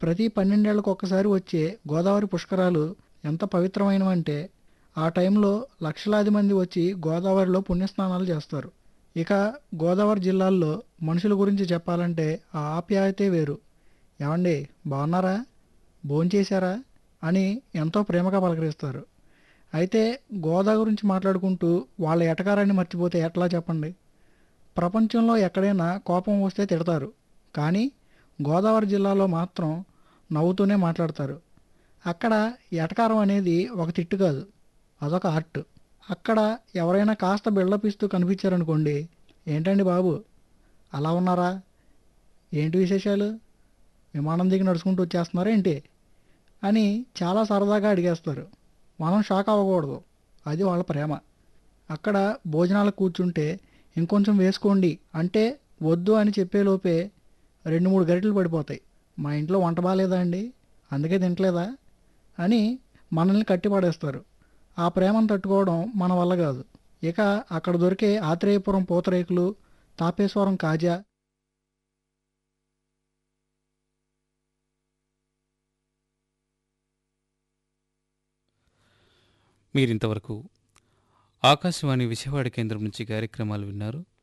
ప్రతి పన్నెండేళ్లకు ఒక్కసారి వచ్చే గోదావరి పుష్కరాలు ఎంత పవిత్రమైనవంటే ఆ టైంలో లక్షలాది మంది వచ్చి గోదావరిలో పుణ్యస్నానాలు చేస్తారు ఇక గోదావరి జిల్లాల్లో మనుషుల గురించి చెప్పాలంటే ఆ ఆప్యాయతే వేరు ఏమండి బాగున్నారా భోంచేశారా అని ఎంతో ప్రేమగా పలకరిస్తారు అయితే గోదావరి గురించి మాట్లాడుకుంటూ వాళ్ళ ఎటకారాన్ని మర్చిపోతే ఎట్లా చెప్పండి ప్రపంచంలో ఎక్కడైనా కోపం వస్తే తిడతారు కానీ గోదావరి జిల్లాలో మాత్రం నవ్వుతూనే మాట్లాడతారు అక్కడ ఎటకారం అనేది ఒక తిట్టు కాదు అదొక ఆర్ట్ అక్కడ ఎవరైనా కాస్త బిల్డప్ ఇస్తూ కనిపించారనుకోండి ఏంటండి బాబు అలా ఉన్నారా ఏంటి విశేషాలు విమానం దిగి నడుచుకుంటూ వచ్చేస్తున్నారా ఏంటి అని చాలా సరదాగా అడిగేస్తారు మనం షాక్ అవ్వకూడదు అది వాళ్ళ ప్రేమ అక్కడ భోజనాలకు కూర్చుంటే ఇంకొంచెం వేసుకోండి అంటే వద్దు అని చెప్పేలోపే రెండు మూడు గరిటెలు పడిపోతాయి మా ఇంట్లో వంట బాగాలేదా అండి అందుకే తింటలేదా అని మనల్ని కట్టిపడేస్తారు ఆ ప్రేమను తట్టుకోవడం మన వల్ల కాదు ఇక అక్కడ దొరికే ఆత్రేయపురం పూతరేకులు తాపేశ్వరం కాజా మీరింతవరకు ఆకాశవాణి విజయవాడ కేంద్రం నుంచి కార్యక్రమాలు విన్నారు